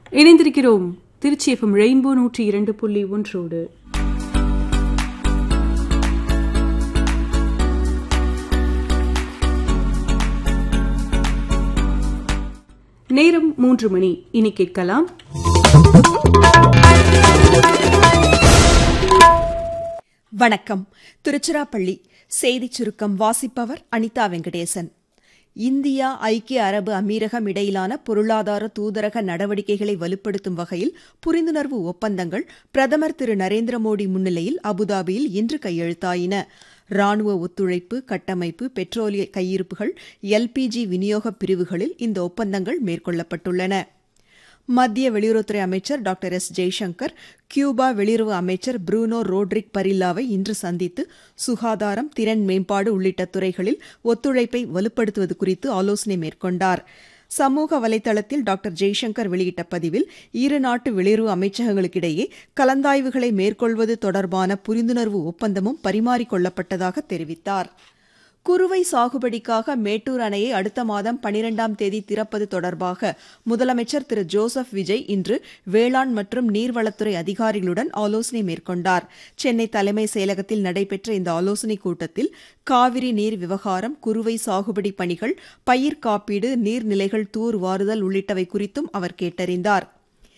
இணைந்திருக்கிறோம் Trichy FM rainbow நூற்றி இரண்டு புள்ளி ஒன்றோடு நேரம் மூன்று மணி இனி கேட்கலாம் வணக்கம் திருச்சிராப்பள்ளி செய்திச் சுருக்கம் வாசிப்பவர் அனிதா வெங்கடேசன் இந்தியா ஐக்கிய அரபு அமீரகம் இடையிலான பொருளாதார தூதரக நடவடிக்கைகளை வலுப்படுத்தும் வகையில் புரிந்துணர்வு ஒப்பந்தங்கள் பிரதமர் திரு நரேந்திர மோடி முன்னிலையில் அபுதாபியில் இன்று கையெழுத்தாயின ராணுவ ஒத்துழைப்பு கட்டமைப்பு பெட்ரோலிய கையிருப்புகள் எல்பிஜி விநியோக பிரிவுகளில் இந்த ஒப்பந்தங்கள் மேற்கொள்ளப்பட்டுள்ளன மத்திய வெளியுறவுத்துறை அமைச்சர் டாக்டர் எஸ் ஜெய்சங்கர் கியூபா வெளியுறவு அமைச்சர் ப்ரூனோ ரோட்ரிக் பரில்லாவை இன்று சந்தித்து சுகாதாரம் திறன் மேம்பாடு உள்ளிட்ட துறைகளில் ஒத்துழைப்பை வலுப்படுத்துவது குறித்து ஆலோசனை மேற்கொண்டார் சமூக வலைதளத்தில் டாக்டர் ஜெய்சங்கர் வெளியிட்ட பதிவில் இரு நாட்டு வெளியுறவு அமைச்சகங்களுக்கிடையே கலந்தாய்வுகளை மேற்கொள்வது தொடர்பான புரிந்துணர்வு ஒப்பந்தமும் பரிமாறிக்கொள்ளப்பட்டதாக தெரிவித்தார் குறுவை சாகுபடிக்காக மேட்டூர் அணையை அடுத்த மாதம் பனிரெண்டாம் தேதி திறப்பது தொடர்பாக முதலமைச்சர் திரு ஜோசப் விஜய் இன்று வேளாண் மற்றும் நீர்வளத்துறை அதிகாரிகளுடன் ஆலோசனை மேற்கொண்டார் சென்னை தலைமை செயலகத்தில் நடைபெற்ற இந்த ஆலோசனைக் கூட்டத்தில் காவிரி நீர் விவகாரம் குறுவை சாகுபடி பணிகள் பயிர் காப்பீடு நீர்நிலைகள் தூர் வாருதல் உள்ளிட்டவை குறித்தும் அவர் கேட்டறிந்தார்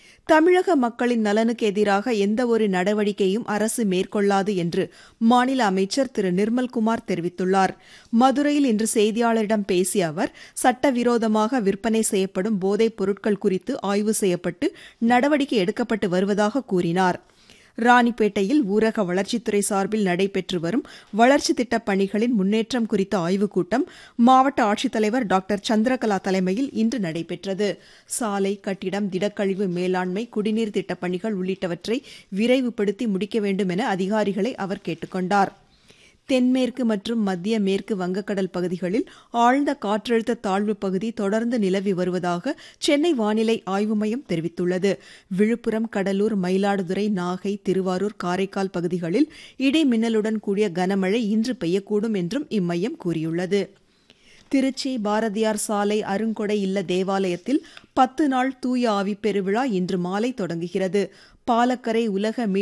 தமிழக மக்களின் நலனுக்கு எதிராக எந்தவொரு நடவடிக்கையும் அரசு மேற்கொள்ளாது என்று மாநில அமைச்சர் திரு நிர்மல்குமார் தெரிவித்துள்ளார் மதுரையில் இன்று செய்தியாளரிடம் பேசிய அவர் சட்டவிரோதமாக விற்பனை செய்யப்படும் போதைப் பொருட்கள் குறித்து ஆய்வு செய்யப்பட்டு நடவடிக்கை எடுக்கப்பட்டு வருவதாக கூறினார் ராணிப்பேட்டையில் ஊரக வளர்ச்சித்துறை சார்பில் நடைபெற்று வரும் வளர்ச்சி திட்டப் பணிகளின் முன்னேற்றம் குறித்த ஆய்வுக் கூட்டம் மாவட்ட ஆட்சித்தலைவர் டாக்டர் சந்திரகலா தலைமையில் இன்று நடைபெற்றது சாலை கட்டிடம் திடக்கழிவு மேலாண்மை குடிநீர் திட்டப் பணிகள் உள்ளிட்டவற்றை விரைவுபடுத்தி முடிக்க வேண்டும் என அதிகாரிகளை அவர் கேட்டுக் கொண்டார் தென்மேற்கு மற்றும் மத்திய மேற்கு வங்கக்கடல் பகுதிகளில் ஆழ்ந்த காற்றழுத்த தாழ்வு பகுதி தொடர்ந்து நிலவி வருவதாக சென்னை வானிலை ஆய்வு மையம் தெரிவித்துள்ளது விழுப்புரம் கடலூர் மயிலாடுதுறை நாகை திருவாரூர் காரைக்கால் பகுதிகளில் இடி மின்னலுடன் கூடிய கனமழை இன்று பெய்யக்கூடும் என்றும் இம்மையம் கூறியுள்ளது திருச்சி பாரதியார் சாலை அருங்கொடை இல்ல தேவாலயத்தில் பத்து நாள் தூய ஆவி பெருவிழா இன்று மாலை தொடங்குகிறது பாலக்கரை உலக